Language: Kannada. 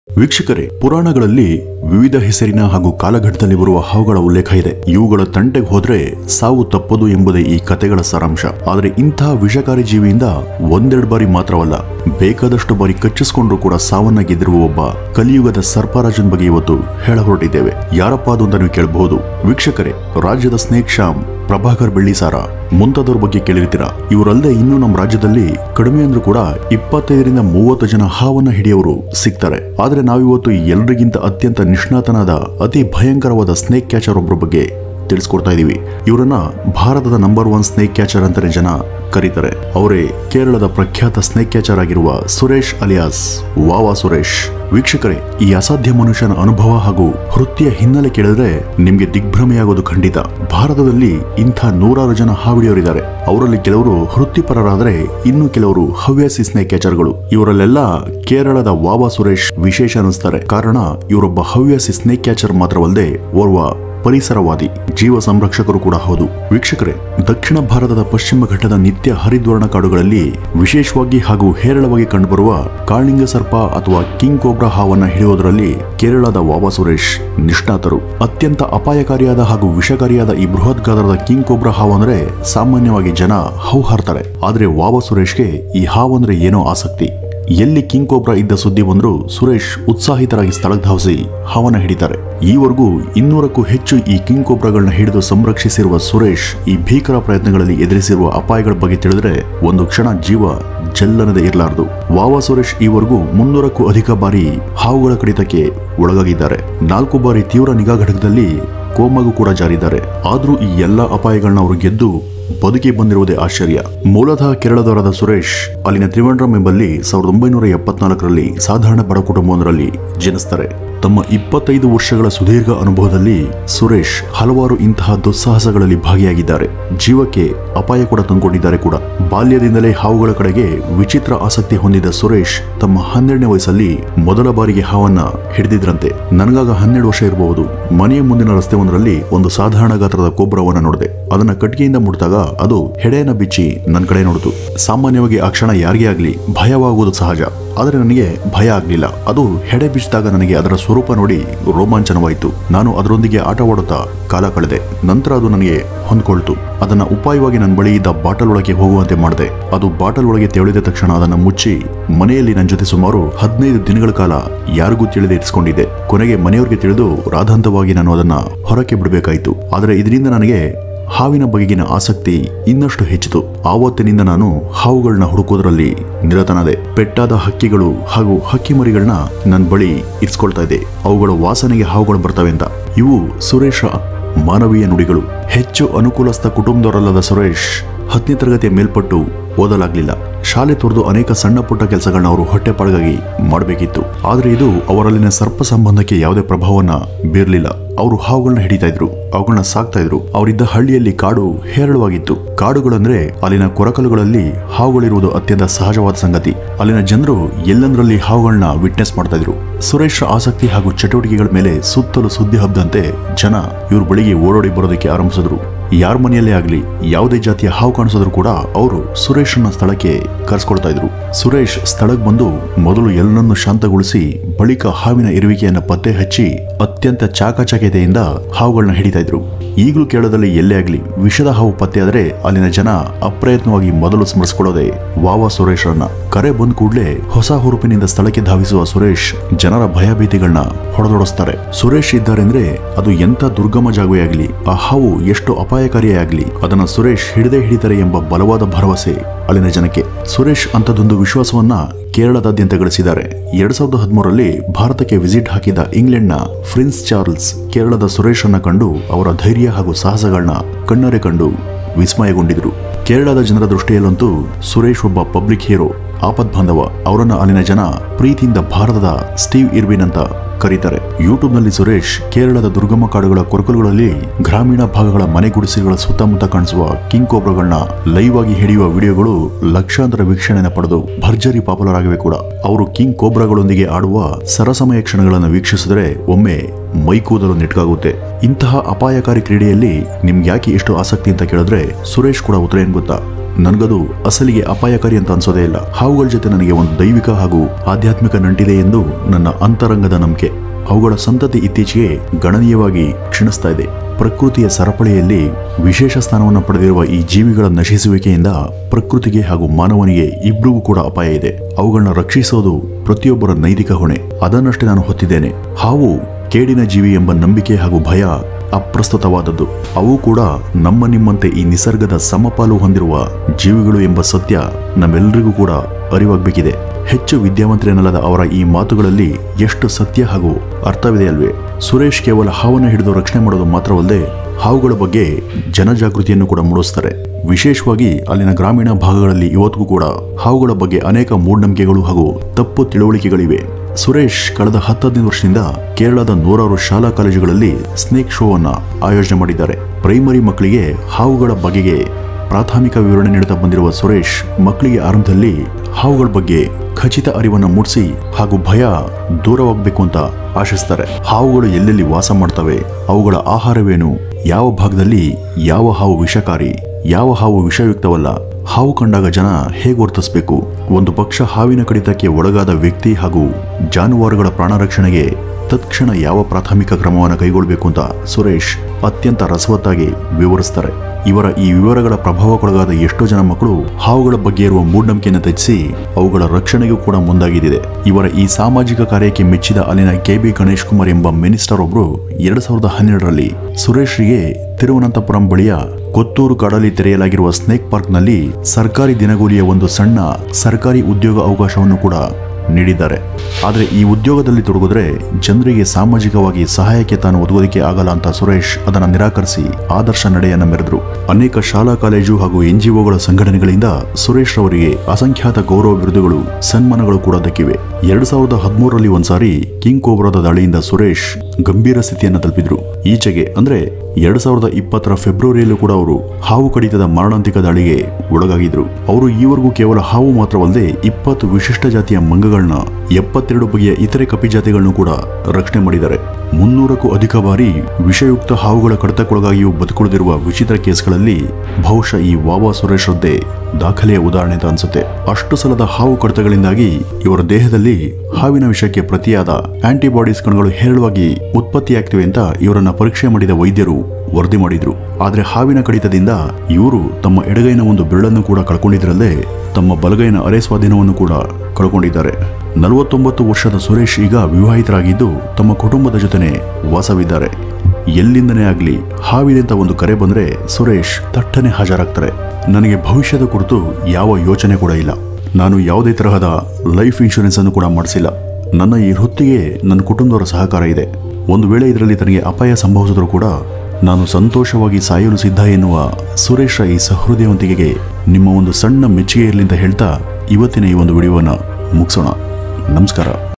ವೀಕ್ಷಕರೇ ಪುರಾಣಗಳಲ್ಲಿ ವಿವಿಧ ಹೆಸರಿನ ಹಾಗೂ ಕಾಲಘಟ್ಟದಲ್ಲಿ ಬರುವ ಹಾವುಗಳ ಉಲ್ಲೇಖ ಇದೆ ಇವುಗಳ ತಂಟೆಗೆ ಹೋದ್ರೆ ಸಾವು ತಪ್ಪದು ಎಂಬುದೇ ಈ ಕಥೆಗಳ ಸಾರಾಂಶ ಆದರೆ ಇಂತಹ ವಿಷಕಾರಿ ಜೀವಿಯಿಂದ ಒಂದೆರಡು ಬಾರಿ ಮಾತ್ರವಲ್ಲ ಬೇಕಾದಷ್ಟು ಬಾರಿ ಕಚ್ಚಿಸ್ಕೊಂಡ್ರು ಕೂಡ ಸಾವನ್ನ ಗೆದ್ದಿರುವ ಒಬ್ಬ ಕಲಿಯುಗದ ಸರ್ಪರಾಜನ್ ಬಗ್ಗೆ ಇವತ್ತು ಹೇಳ ಹೊರಟಿದ್ದೇವೆ ಯಾರಪ್ಪ ಅದು ಅಂತ ನೀವು ಕೇಳಬಹುದು ವೀಕ್ಷಕರೇ ರಾಜ್ಯದ ಸ್ನೇಕ್ ಶಾಮ್ ಪ್ರಭಾಕರ್ ಬೆಳ್ಳಿಸಾರ ಮುಂತಾದವ್ರ ಬಗ್ಗೆ ಕೇಳಿರ್ತೀರ ಇವರಲ್ಲದೆ ಇನ್ನೂ ನಮ್ಮ ರಾಜ್ಯದಲ್ಲಿ ಕಡಿಮೆ ಅಂದ್ರೂ ಕೂಡ ಇಪ್ಪತ್ತೈದರಿಂದ ಮೂವತ್ತು ಜನ ಹಾವನ್ನ ಹಿಡಿಯೋರು ಸಿಗ್ತಾರೆ ಆದ್ರೆ ನಾವಿವತ್ತು ಎಲ್ರಿಗಿಂತ ಅತ್ಯಂತ ನಿಷ್ಣಾತನಾದ ಅತಿ ಭಯಂಕರವಾದ ಸ್ನೇಕ್ ಕ್ಯಾಚರ್ ಒಬ್ಬರ ಬಗ್ಗೆ ತಿಳಿಸ್ಕೊಡ್ತಾ ಇದೀವಿ ಇವರನ್ನ ಭಾರತದ ನಂಬರ್ ಒನ್ ಸ್ನೇಕ್ ಕ್ಯಾಚರ್ ಅಂತಾನೆ ಜನ ಕರೀತಾರೆ ಅವರೇ ಕೇರಳದ ಪ್ರಖ್ಯಾತ ಸ್ನೇಕ್ ಕ್ಯಾಚರ್ ಆಗಿರುವ ಸುರೇಶ್ ಅಲಿಯಾಸ್ ವಾವಾ ಸುರೇಶ್ ವೀಕ್ಷಕರೇ ಈ ಅಸಾಧ್ಯ ಮನುಷ್ಯನ ಅನುಭವ ಹಾಗೂ ವೃತ್ತಿಯ ಹಿನ್ನೆಲೆ ಕೇಳಿದ್ರೆ ನಿಮ್ಗೆ ದಿಗ್ಭ್ರಮೆಯಾಗೋದು ಖಂಡಿತ ಭಾರತದಲ್ಲಿ ಇಂಥ ನೂರಾರು ಜನ ಹಾವಿಡಿಯವರಿದ್ದಾರೆ ಅವರಲ್ಲಿ ಕೆಲವರು ವೃತ್ತಿಪರರಾದರೆ ಇನ್ನು ಕೆಲವರು ಹವ್ಯಾಸಿ ಸ್ನೇಕ್ ಕ್ಯಾಚರ್ಗಳು ಇವರಲ್ಲೆಲ್ಲ ಕೇರಳದ ವಾವಾ ಸುರೇಶ್ ವಿಶೇಷ ಅನಿಸ್ತಾರೆ ಕಾರಣ ಇವರೊಬ್ಬ ಹವ್ಯಾಸಿ ಸ್ನೇಕ್ ಕ್ಯಾಚರ್ ಮಾತ್ರವಲ್ಲದೆ ಓರ್ವ ಪರಿಸರವಾದಿ ಜೀವ ಸಂರಕ್ಷಕರು ಕೂಡ ಹೌದು ವೀಕ್ಷಕರೇ ದಕ್ಷಿಣ ಭಾರತದ ಪಶ್ಚಿಮ ಘಟ್ಟದ ನಿತ್ಯ ಹರಿದ್ವರ್ಣ ಕಾಡುಗಳಲ್ಲಿ ವಿಶೇಷವಾಗಿ ಹಾಗೂ ಹೇರಳವಾಗಿ ಕಂಡುಬರುವ ಕಾಳಿಂಗ ಸರ್ಪ ಅಥವಾ ಕಿಂಗ್ ಕೋಬ್ರಾ ಹಾವನ್ನ ಹಿಡಿಯೋದರಲ್ಲಿ ಕೇರಳದ ವಾವಾ ಸುರೇಶ್ ನಿಷ್ಣಾತರು ಅತ್ಯಂತ ಅಪಾಯಕಾರಿಯಾದ ಹಾಗೂ ವಿಷಕಾರಿಯಾದ ಈ ಬೃಹತ್ ಗಾತ್ರದ ಕಿಂಗ್ ಕೋಬ್ರಾ ಹಾವು ಅಂದ್ರೆ ಸಾಮಾನ್ಯವಾಗಿ ಜನ ಹೌ ಹಾರ್ತಾರೆ ಆದ್ರೆ ವಾವಾ ಸುರೇಶ್ಗೆ ಈ ಹಾವಂದ್ರೆ ಏನೋ ಆಸಕ್ತಿ ಎಲ್ಲಿ ಕಿಂಗ್ ಕೋಬ್ರಾ ಇದ್ದ ಸುದ್ದಿ ಬಂದರೂ ಸುರೇಶ್ ಉತ್ಸಾಹಿತರಾಗಿ ಸ್ಥಳಕ್ಕೆ ಧಾವಿಸಿ ಹಾವನ್ನ ಹಿಡಿತಾರೆ ಈವರೆಗೂ ಇನ್ನೂರಕ್ಕೂ ಹೆಚ್ಚು ಈ ಕಿಂಗ್ ಕೋಬ್ರಾಗಳನ್ನ ಹಿಡಿದು ಸಂರಕ್ಷಿಸಿರುವ ಸುರೇಶ್ ಈ ಭೀಕರ ಪ್ರಯತ್ನಗಳಲ್ಲಿ ಎದುರಿಸಿರುವ ಅಪಾಯಗಳ ಬಗ್ಗೆ ತಿಳಿದ್ರೆ ಒಂದು ಕ್ಷಣ ಜೀವ ಜಲ್ಲನದೆ ಇರಲಾರದು ವಾವಾ ಸುರೇಶ್ ಈವರೆಗೂ ಮುನ್ನೂರಕ್ಕೂ ಅಧಿಕ ಬಾರಿ ಹಾವುಗಳ ಕಡಿತಕ್ಕೆ ಒಳಗಾಗಿದ್ದಾರೆ ನಾಲ್ಕು ಬಾರಿ ತೀವ್ರ ನಿಗಾ ಘಟಕದಲ್ಲಿ ಕೋಮಾಗೂ ಕೂಡ ಜಾರಿದ್ದಾರೆ ಆದ್ರೂ ಈ ಎಲ್ಲ ಅಪಾಯಗಳನ್ನ ಅವರು ಗೆದ್ದು ಬದುಕಿ ಬಂದಿರುವುದೇ ಆಶ್ಚರ್ಯ ಮೂಲತಃ ಕೇರಳದವರಾದ ಸುರೇಶ್ ಅಲ್ಲಿನ ತ್ರಿವೇಂದ್ರಂ ಎಂಬಲ್ಲಿ ಸಾವಿರದ ಒಂಬೈನೂರ ಎಪ್ಪತ್ನಾಲ್ಕರಲ್ಲಿ ಸಾಧಾರಣ ಬಡ ಕುಟುಂಬವೊಂದರಲ್ಲಿ ಜನಿಸ್ತಾರೆ ತಮ್ಮ ಇಪ್ಪತ್ತೈದು ವರ್ಷಗಳ ಸುದೀರ್ಘ ಅನುಭವದಲ್ಲಿ ಸುರೇಶ್ ಹಲವಾರು ಇಂತಹ ದುಸ್ಸಾಹಸಗಳಲ್ಲಿ ಭಾಗಿಯಾಗಿದ್ದಾರೆ ಜೀವಕ್ಕೆ ಅಪಾಯ ಕೂಡ ತಂದುಕೊಂಡಿದ್ದಾರೆ ಕೂಡ ಬಾಲ್ಯದಿಂದಲೇ ಹಾವುಗಳ ಕಡೆಗೆ ವಿಚಿತ್ರ ಆಸಕ್ತಿ ಹೊಂದಿದ ಸುರೇಶ್ ತಮ್ಮ ಹನ್ನೆರಡನೇ ವಯಸ್ಸಲ್ಲಿ ಮೊದಲ ಬಾರಿಗೆ ಹಾವನ್ನ ಹಿಡಿದಿದ್ರಂತೆ ನನಗಾಗ ಹನ್ನೆರಡು ವರ್ಷ ಇರಬಹುದು ಮನೆಯ ಮುಂದಿನ ರಸ್ತೆ ಒಂದರಲ್ಲಿ ಒಂದು ಸಾಧಾರಣ ಗಾತ್ರದ ಕೋಬ್ರವನ್ನ ನೋಡಿದೆ ಅದನ್ನ ಕಟ್ಟಿಗೆಯಿಂದ ಮುಟ್ಟಿದಾಗ ಅದು ಹೆಡೆಯನ್ನ ಬಿಚ್ಚಿ ನನ್ನ ಕಡೆ ನೋಡಿತು ಸಾಮಾನ್ಯವಾಗಿ ಆ ಕ್ಷಣ ಯಾರಿಗೇ ಆಗ್ಲಿ ಭಯವಾಗುವುದು ಸಹಜ ಆದರೆ ನನಗೆ ಭಯ ಆಗ್ಲಿಲ್ಲ ಅದು ಹೆಡೆ ಬಿಚ್ಚಿದಾಗ ನನಗೆ ಅದರ ಸ್ವರೂಪ ನೋಡಿ ರೋಮಾಂಚನವಾಯಿತು ನಾನು ಅದರೊಂದಿಗೆ ಆಟವಾಡುತ್ತಾ ಕಾಲ ಕಳೆದೆ ನಂತರ ಅದು ನನಗೆ ಹೊಂದ್ಕೊಳ್ತು ಅದನ್ನ ಉಪಾಯವಾಗಿ ನನ್ನ ಬಳಿ ಇದ್ದ ಬಾಟಲ್ ಒಳಗೆ ಹೋಗುವಂತೆ ಮಾಡಿದೆ ಅದು ಬಾಟಲ್ ಒಳಗೆ ತೆವಳಿದ ತಕ್ಷಣ ಅದನ್ನು ಮುಚ್ಚಿ ಮನೆಯಲ್ಲಿ ನನ್ನ ಜೊತೆ ಸುಮಾರು ಹದಿನೈದು ದಿನಗಳ ಕಾಲ ಯಾರಿಗೂ ತಿಳಿದೇ ಇರಿಸ್ಕೊಂಡಿದ್ದೆ ಕೊನೆಗೆ ಮನೆಯವರಿಗೆ ತಿಳಿದು ರಾಧಾಂತವಾಗಿ ನಾನು ಅದನ್ನ ಹೊರಕ್ಕೆ ಬಿಡಬೇಕಾಯಿತು ಆದರೆ ಇದರಿಂದ ನನಗೆ ಹಾವಿನ ಬಗೆಗಿನ ಆಸಕ್ತಿ ಇನ್ನಷ್ಟು ಹೆಚ್ಚಿತು ಆವತ್ತಿನಿಂದ ನಾನು ಹಾವುಗಳನ್ನ ಹುಡುಕೋದ್ರಲ್ಲಿ ನಿರತನಾದೆ ಪೆಟ್ಟಾದ ಹಕ್ಕಿಗಳು ಹಾಗೂ ಹಕ್ಕಿ ಮರಿಗಳನ್ನ ನನ್ನ ಬಳಿ ಇರಿಸ್ಕೊಳ್ತಾ ಇದ್ದೆ ಅವುಗಳ ವಾಸನೆಗೆ ಹಾವುಗಳು ಬರ್ತವೆ ಅಂತ ಇವು ಸುರೇಶ ಮಾನವೀಯ ನುಡಿಗಳು ಹೆಚ್ಚು ಅನುಕೂಲಸ್ಥ ಕುಟುಂಬದವರಲ್ಲದ ಸುರೇಶ್ ಹತ್ತನೇ ತರಗತಿಯ ಮೇಲ್ಪಟ್ಟು ಓದಲಾಗ್ಲಿಲ್ಲ ಶಾಲೆ ತೊರೆದು ಅನೇಕ ಸಣ್ಣ ಪುಟ್ಟ ಕೆಲಸಗಳನ್ನ ಅವರು ಹೊಟ್ಟೆಪಾಡಿಗಾಗಿ ಮಾಡಬೇಕಿತ್ತು ಆದರೆ ಇದು ಅವರಲ್ಲಿನ ಸರ್ಪ ಸಂಬಂಧಕ್ಕೆ ಯಾವುದೇ ಪ್ರಭಾವವನ್ನ ಬೀರಲಿಲ್ಲ ಅವರು ಹಾವುಗಳನ್ನ ಹಿಡಿತಾ ಇದ್ರು ಅವುಗಳನ್ನ ಸಾಕ್ತಾ ಇದ್ರು ಅವರಿದ್ದ ಹಳ್ಳಿಯಲ್ಲಿ ಕಾಡು ಹೇರಳವಾಗಿತ್ತು ಕಾಡುಗಳಂದ್ರೆ ಅಲ್ಲಿನ ಕೊರಕಲುಗಳಲ್ಲಿ ಹಾವುಗಳಿರುವುದು ಅತ್ಯಂತ ಸಹಜವಾದ ಸಂಗತಿ ಅಲ್ಲಿನ ಜನರು ಎಲ್ಲಂದ್ರಲ್ಲಿ ಹಾವುಗಳನ್ನ ವಿಟ್ನೆಸ್ ಮಾಡ್ತಾ ಇದ್ರು ಸುರೇಶ್ ಆಸಕ್ತಿ ಹಾಗೂ ಚಟುವಟಿಕೆಗಳ ಮೇಲೆ ಸುತ್ತಲೂ ಸುದ್ದಿ ಹಬ್ಬದಂತೆ ಜನ ಇವ್ರ ಬಳಿಗೆ ಓಡೋಡಿ ಬರೋದಕ್ಕೆ ಆರಂಭಿಸಿದ್ರು ಯಾರ ಮನೆಯಲ್ಲೇ ಆಗ್ಲಿ ಯಾವುದೇ ಜಾತಿಯ ಹಾವು ಕಾಣಿಸಿದ್ರು ಕೂಡ ಅವರು ಸುರೇಶನ ಸ್ಥಳಕ್ಕೆ ಕರೆಸ್ಕೊಳ್ತಾ ಇದ್ರು ಸುರೇಶ್ ಸ್ಥಳಕ್ಕೆ ಬಂದು ಮೊದಲು ಎಲ್ಲರನ್ನು ಶಾಂತಗೊಳಿಸಿ ಬಳಿಕ ಹಾವಿನ ಇರುವಿಕೆಯನ್ನ ಪತ್ತೆ ಹಚ್ಚಿ ಅತ್ಯಂತ ಚಾಕಚಕ್ಯತೆಯಿಂದ ಹಾವುಗಳನ್ನ ಹಿಡಿತಾ ಇದ್ರು ಈಗಲೂ ಕೇರಳದಲ್ಲಿ ಎಲ್ಲೇ ಆಗ್ಲಿ ವಿಷದ ಹಾವು ಪತ್ತೆಯಾದರೆ ಅಲ್ಲಿನ ಜನ ಅಪ್ರಯತ್ನವಾಗಿ ಮೊದಲು ಸ್ಮರಿಸಿಕೊಳ್ಳೋದೆ ವಾವಾ ಸುರೇಶ್ರನ್ನ ಕರೆ ಬಂದ ಕೂಡಲೇ ಹೊಸ ಹುರುಪಿನಿಂದ ಸ್ಥಳಕ್ಕೆ ಧಾವಿಸುವ ಸುರೇಶ್ ಜನರ ಭಯಭೀತಿಗಳನ್ನ ಹೊಡೆದೊಡಿಸ್ತಾರೆ ಸುರೇಶ್ ಇದ್ದಾರೆಂದ್ರೆ ಅದು ಎಂಥ ದುರ್ಗಮ ಜಾಗವೇ ಆಗಲಿ ಆ ಹಾವು ಎಷ್ಟು ಅಪಾಯಕಾರಿಯೇ ಆಗಲಿ ಅದನ್ನ ಸುರೇಶ್ ಹಿಡಿದೇ ಹಿಡಿತಾರೆ ಎಂಬ ಬಲವಾದ ಭರವಸೆ ಅಲ್ಲಿನ ಜನಕ್ಕೆ ಸುರೇಶ್ ಅಂತದೊಂದು ವಿಶ್ವಾಸವನ್ನ ಕೇರಳದಾದ್ಯಂತ ಗಳಿಸಿದ್ದಾರೆ ಎರಡ್ ಸಾವಿರದ ಹದಿಮೂರರಲ್ಲಿ ಭಾರತಕ್ಕೆ ವಿಸಿಟ್ ಹಾಕಿದ ಇಂಗ್ಲೆಂಡ್ನ ಪ್ರಿನ್ಸ್ ಚಾರ್ಲ್ಸ್ ಕೇರಳದ ಸುರೇಶ್ ಅನ್ನ ಕಂಡು ಅವರ ಧೈರ್ಯ ಹಾಗೂ ಸಾಹಸಗಳನ್ನ ಕಣ್ಣರೆ ಕಂಡು ವಿಸ್ಮಯಗೊಂಡಿದ್ರು ಕೇರಳದ ಜನರ ದೃಷ್ಟಿಯಲ್ಲಂತೂ ಸುರೇಶ್ ಒಬ್ಬ ಪಬ್ಲಿಕ್ ಹೀರೋ ಆಪದ್ ಬಾಂಧವ ಅವರನ್ನ ಅಲ್ಲಿನ ಜನ ಪ್ರೀತಿಯಿಂದ ಭಾರತದ ಸ್ಟೀವ್ ಇರ್ವಿನ್ ಅಂತ ಕರೀತಾರೆ ಯೂಟ್ಯೂಬ್ನಲ್ಲಿ ಸುರೇಶ್ ಕೇರಳದ ದುರ್ಗಮ ಕಾಡುಗಳ ಕೊರಕಲುಗಳಲ್ಲಿ ಗ್ರಾಮೀಣ ಭಾಗಗಳ ಮನೆ ಗುಡಿಸಲುಗಳ ಸುತ್ತಮುತ್ತ ಕಾಣಿಸುವ ಕಿಂಗ್ ಕೋಬ್ರಗಳನ್ನ ಲೈವ್ ಆಗಿ ಹಿಡಿಯುವ ವಿಡಿಯೋಗಳು ಲಕ್ಷಾಂತರ ವೀಕ್ಷಣೆನ ಪಡೆದು ಭರ್ಜರಿ ಪಾಪ್ಯುಲರ್ ಆಗಿವೆ ಕೂಡ ಅವರು ಕಿಂಗ್ ಕೋಬ್ರಾಗಳೊಂದಿಗೆ ಆಡುವ ಸರಸಮಯ ಕ್ಷಣಗಳನ್ನು ವೀಕ್ಷಿಸಿದರೆ ಒಮ್ಮೆ ಮೈಕೂದಲು ನೆಟ್ಕಾಗುತ್ತೆ ಇಂತಹ ಅಪಾಯಕಾರಿ ಕ್ರೀಡೆಯಲ್ಲಿ ನಿಮ್ಗೆ ಯಾಕೆ ಎಷ್ಟು ಆಸಕ್ತಿ ಅಂತ ಕೇಳಿದ್ರೆ ಸುರೇಶ್ ಕೂಡ ಉತ್ತರ ಏನ್ ಗೊತ್ತಾ ನನಗದು ಅಸಲಿಗೆ ಅಪಾಯಕಾರಿ ಅಂತ ಅನ್ಸೋದೇ ಇಲ್ಲ ಹಾವುಗಳ ಜೊತೆ ನನಗೆ ಒಂದು ದೈವಿಕ ಹಾಗೂ ಆಧ್ಯಾತ್ಮಿಕ ನಂಟಿದೆ ಎಂದು ನನ್ನ ಅಂತರಂಗದ ನಂಬಿಕೆ ಅವುಗಳ ಸಂತತಿ ಇತ್ತೀಚೆಗೆ ಗಣನೀಯವಾಗಿ ಕ್ಷೀಣಿಸ್ತಾ ಇದೆ ಪ್ರಕೃತಿಯ ಸರಪಳಿಯಲ್ಲಿ ವಿಶೇಷ ಸ್ಥಾನವನ್ನು ಪಡೆದಿರುವ ಈ ಜೀವಿಗಳ ನಶಿಸುವಿಕೆಯಿಂದ ಪ್ರಕೃತಿಗೆ ಹಾಗೂ ಮಾನವನಿಗೆ ಇಬ್ಬರಿಗೂ ಕೂಡ ಅಪಾಯ ಇದೆ ಅವುಗಳನ್ನ ರಕ್ಷಿಸೋದು ಪ್ರತಿಯೊಬ್ಬರ ನೈತಿಕ ಹೊಣೆ ಅದನ್ನಷ್ಟೇ ನಾನು ಹೊತ್ತಿದ್ದೇನೆ ಹಾವು ಕೇಡಿನ ಜೀವಿ ಎಂಬ ನಂಬಿಕೆ ಹಾಗೂ ಭಯ ಅಪ್ರಸ್ತುತವಾದದ್ದು ಅವು ಕೂಡ ನಮ್ಮ ನಿಮ್ಮಂತೆ ಈ ನಿಸರ್ಗದ ಸಮಪಾಲು ಹೊಂದಿರುವ ಜೀವಿಗಳು ಎಂಬ ಸತ್ಯ ನಮ್ಮೆಲ್ಲರಿಗೂ ಕೂಡ ಅರಿವಾಗಬೇಕಿದೆ ಹೆಚ್ಚು ವಿದ್ಯಾವಂತರೇನಲ್ಲದ ಅವರ ಈ ಮಾತುಗಳಲ್ಲಿ ಎಷ್ಟು ಸತ್ಯ ಹಾಗೂ ಅರ್ಥವಿದೆ ಅಲ್ವೇ ಸುರೇಶ್ ಕೇವಲ ಹಾವನ್ನು ಹಿಡಿದು ರಕ್ಷಣೆ ಮಾಡೋದು ಮಾತ್ರವಲ್ಲದೆ ಹಾವುಗಳ ಬಗ್ಗೆ ಜನಜಾಗೃತಿಯನ್ನು ಕೂಡ ಮೂಡಿಸ್ತಾರೆ ವಿಶೇಷವಾಗಿ ಅಲ್ಲಿನ ಗ್ರಾಮೀಣ ಭಾಗಗಳಲ್ಲಿ ಇವತ್ತಿಗೂ ಕೂಡ ಹಾವುಗಳ ಬಗ್ಗೆ ಅನೇಕ ಮೂಢನಂಬಿಕೆಗಳು ಹಾಗೂ ತಪ್ಪು ತಿಳುವಳಿಕೆಗಳಿವೆ ಸುರೇಶ್ ಕಳೆದ ಹತ್ತದೈದು ವರ್ಷದಿಂದ ಕೇರಳದ ನೂರಾರು ಶಾಲಾ ಕಾಲೇಜುಗಳಲ್ಲಿ ಸ್ನೇಕ್ ಶೋವನ್ನ ಆಯೋಜನೆ ಮಾಡಿದ್ದಾರೆ ಪ್ರೈಮರಿ ಮಕ್ಕಳಿಗೆ ಹಾವುಗಳ ಬಗೆಗೆ ಪ್ರಾಥಮಿಕ ವಿವರಣೆ ನೀಡುತ್ತಾ ಬಂದಿರುವ ಸುರೇಶ್ ಮಕ್ಕಳಿಗೆ ಆರಂಭದಲ್ಲಿ ಹಾವುಗಳ ಬಗ್ಗೆ ಖಚಿತ ಅರಿವನ್ನು ಮೂಡಿಸಿ ಹಾಗೂ ಭಯ ದೂರವಾಗಬೇಕು ಅಂತ ಆಶಿಸ್ತಾರೆ ಹಾವುಗಳು ಎಲ್ಲೆಲ್ಲಿ ವಾಸ ಮಾಡ್ತವೆ ಅವುಗಳ ಆಹಾರವೇನು ಯಾವ ಭಾಗದಲ್ಲಿ ಯಾವ ಹಾವು ವಿಷಕಾರಿ ಯಾವ ಹಾವು ವಿಷಯುಕ್ತವಲ್ಲ ಹಾವು ಕಂಡಾಗ ಜನ ಹೇಗೆ ವರ್ತಿಸಬೇಕು ಒಂದು ಪಕ್ಷ ಹಾವಿನ ಕಡಿತಕ್ಕೆ ಒಳಗಾದ ವ್ಯಕ್ತಿ ಹಾಗೂ ಜಾನುವಾರುಗಳ ಪ್ರಾಣ ರಕ್ಷಣೆಗೆ ತತ್ಕ್ಷಣ ಯಾವ ಪ್ರಾಥಮಿಕ ಕ್ರಮವನ್ನು ಕೈಗೊಳ್ಳಬೇಕು ಅಂತ ಸುರೇಶ್ ಅತ್ಯಂತ ರಸವತ್ತಾಗಿ ವಿವರಿಸ್ತಾರೆ ಇವರ ಈ ವಿವರಗಳ ಪ್ರಭಾವಕ್ಕೊಳಗಾದ ಎಷ್ಟೋ ಜನ ಮಕ್ಕಳು ಹಾವುಗಳ ಬಗ್ಗೆ ಇರುವ ಮೂಢನಂಬಿಕೆಯನ್ನು ತ್ಯಜಿಸಿ ಅವುಗಳ ರಕ್ಷಣೆಗೂ ಕೂಡ ಮುಂದಾಗಿದ್ದಿದೆ ಇವರ ಈ ಸಾಮಾಜಿಕ ಕಾರ್ಯಕ್ಕೆ ಮೆಚ್ಚಿದ ಅಲ್ಲಿನ ಕೆ ಬಿ ಗಣೇಶ್ ಕುಮಾರ್ ಎಂಬ ಮಿನಿಸ್ಟರ್ ಒಬ್ರು ಎರಡ್ ಸಾವಿರದ ಹನ್ನೆರಡರಲ್ಲಿ ಸುರೇಶ್ರಿಗೆ ತಿರುವನಂತಪುರಂ ಬಳಿಯ ಕೊತ್ತೂರು ಕಾಡಲ್ಲಿ ತೆರೆಯಲಾಗಿರುವ ಸ್ನೇಕ್ ಪಾರ್ಕ್ನಲ್ಲಿ ಸರ್ಕಾರಿ ದಿನಗೂಲಿಯ ಒಂದು ಸಣ್ಣ ಸರ್ಕಾರಿ ಉದ್ಯೋಗ ಅವಕಾಶವನ್ನು ಕೂಡ ನೀಡಿದ್ದಾರೆ ಆದರೆ ಈ ಉದ್ಯೋಗದಲ್ಲಿ ತೊಡಗಿದ್ರೆ ಜನರಿಗೆ ಸಾಮಾಜಿಕವಾಗಿ ಸಹಾಯಕ್ಕೆ ತಾನು ಒದಗೋದಕ್ಕೆ ಆಗಲ್ಲ ಅಂತ ಸುರೇಶ್ ಅದನ್ನು ನಿರಾಕರಿಸಿ ಆದರ್ಶ ನಡೆಯನ್ನ ಮೆರೆದ್ರು ಅನೇಕ ಶಾಲಾ ಕಾಲೇಜು ಹಾಗೂ ಎನ್ಜಿಒಗಳ ಸಂಘಟನೆಗಳಿಂದ ಸುರೇಶ್ ಅವರಿಗೆ ಅಸಂಖ್ಯಾತ ಗೌರವ ಬಿರುದುಗಳು ಸನ್ಮಾನಗಳು ಕೂಡ ದಕ್ಕಿವೆ ಎರಡ್ ಸಾವಿರದ ಹದಿಮೂರರಲ್ಲಿ ಒಂದ್ಸಾರಿ ಕಿಂಗ್ ಕೋಬ್ರಾದ ದಾಳಿಯಿಂದ ಸುರೇಶ್ ಗಂಭೀರ ಸ್ಥಿತಿಯನ್ನು ತಲುಪಿದ್ರು ಈಚೆಗೆ ಅಂದ್ರೆ ಎರಡ್ ಸಾವಿರದ ಇಪ್ಪತ್ತರ ಫೆಬ್ರವರಿಯಲ್ಲೂ ಕೂಡ ಅವರು ಹಾವು ಕಡಿತದ ಮಾರಣಾಂತಿಕ ದಾಳಿಗೆ ಒಳಗಾಗಿದ್ರು ಅವರು ಈವರೆಗೂ ಕೇವಲ ಹಾವು ಮಾತ್ರವಲ್ಲದೆ ಇಪ್ಪತ್ತು ವಿಶಿಷ್ಟ ಜಾತಿಯ ಮಂಗಗಳನ್ನ ಎಪ್ಪತ್ತೆರಡು ಬಗೆಯ ಇತರೆ ಕಪಿ ಜಾತಿಗಳನ್ನು ಕೂಡ ರಕ್ಷಣೆ ಮಾಡಿದ್ದಾರೆ ಮುನ್ನೂರಕ್ಕೂ ಅಧಿಕ ಬಾರಿ ವಿಷಯುಕ್ತ ಹಾವುಗಳ ಕಡಿತಕ್ಕೊಳಗಾಗಿಯೂ ಬದುಕುಳಿದಿರುವ ವಿಚಿತ್ರ ಕೇಸ್ಗಳಲ್ಲಿ ಬಹುಶಃ ಈ ವಾವಾ ಸುರೇಶ್ ರದ್ದೆ ದಾಖಲೆಯ ಉದಾಹರಣೆ ಅಂತ ಅನ್ಸುತ್ತೆ ಅಷ್ಟು ಸಲದ ಹಾವು ಕಡಿತಗಳಿಂದಾಗಿ ಇವರ ದೇಹದಲ್ಲಿ ಹಾವಿನ ವಿಷಕ್ಕೆ ಪ್ರತಿಯಾದ ಆಂಟಿಬಾಡೀಸ್ ಕಣಗಳು ಹೇರಳವಾಗಿ ಉತ್ಪತ್ತಿಯಾಗ್ತಿವೆ ಅಂತ ಇವರನ್ನ ಪರೀಕ್ಷೆ ಮಾಡಿದ ವೈದ್ಯರು ವರದಿ ಮಾಡಿದ್ರು ಆದ್ರೆ ಹಾವಿನ ಕಡಿತದಿಂದ ಇವರು ತಮ್ಮ ಎಡಗೈನ ಒಂದು ಬೆರಳನ್ನು ಕೂಡ ಕಳ್ಕೊಂಡಿದ್ರಲ್ಲೇ ತಮ್ಮ ಬಲಗೈನ ಅರೆ ಸ್ವಾಧೀನವನ್ನು ಕೂಡ ಕಳ್ಕೊಂಡಿದ್ದಾರೆ ನಲವತ್ತೊಂಬತ್ತು ವರ್ಷದ ಸುರೇಶ್ ಈಗ ವಿವಾಹಿತರಾಗಿದ್ದು ತಮ್ಮ ಕುಟುಂಬದ ಜೊತೆನೆ ವಾಸವಿದ್ದಾರೆ ಎಲ್ಲಿಂದನೇ ಆಗ್ಲಿ ಹಾವಿದೆ ಅಂತ ಒಂದು ಕರೆ ಬಂದ್ರೆ ಸುರೇಶ್ ತಟ್ಟನೆ ಹಾಜರಾಗ್ತಾರೆ ನನಗೆ ಭವಿಷ್ಯದ ಕುರಿತು ಯಾವ ಯೋಚನೆ ಕೂಡ ಇಲ್ಲ ನಾನು ಯಾವುದೇ ತರಹದ ಲೈಫ್ ಇನ್ಶೂರೆನ್ಸ್ ಅನ್ನು ಕೂಡ ಮಾಡಿಸಿಲ್ಲ ನನ್ನ ಈ ವೃತ್ತಿಗೆ ನನ್ನ ಕುಟುಂಬದವರ ಸಹಕಾರ ಇದೆ ಒಂದು ವೇಳೆ ಇದರಲ್ಲಿ ತನಗೆ ಅಪಾಯ ಸಂಭವಿಸಿದ್ರೂ ಕೂಡ ನಾನು ಸಂತೋಷವಾಗಿ ಸಾಯಲು ಸಿದ್ಧ ಎನ್ನುವ ಸುರೇಶ ಈ ಸಹೃದಯವಂತಿಕೆಗೆ ನಿಮ್ಮ ಒಂದು ಸಣ್ಣ ಮೆಚ್ಚುಗೆ ಇರಲಿ ಅಂತ ಹೇಳ್ತಾ ಇವತ್ತಿನ ಈ ಒಂದು ವಿಡಿಯೋವನ್ನು ಮುಗಿಸೋಣ ನಮಸ್ಕಾರ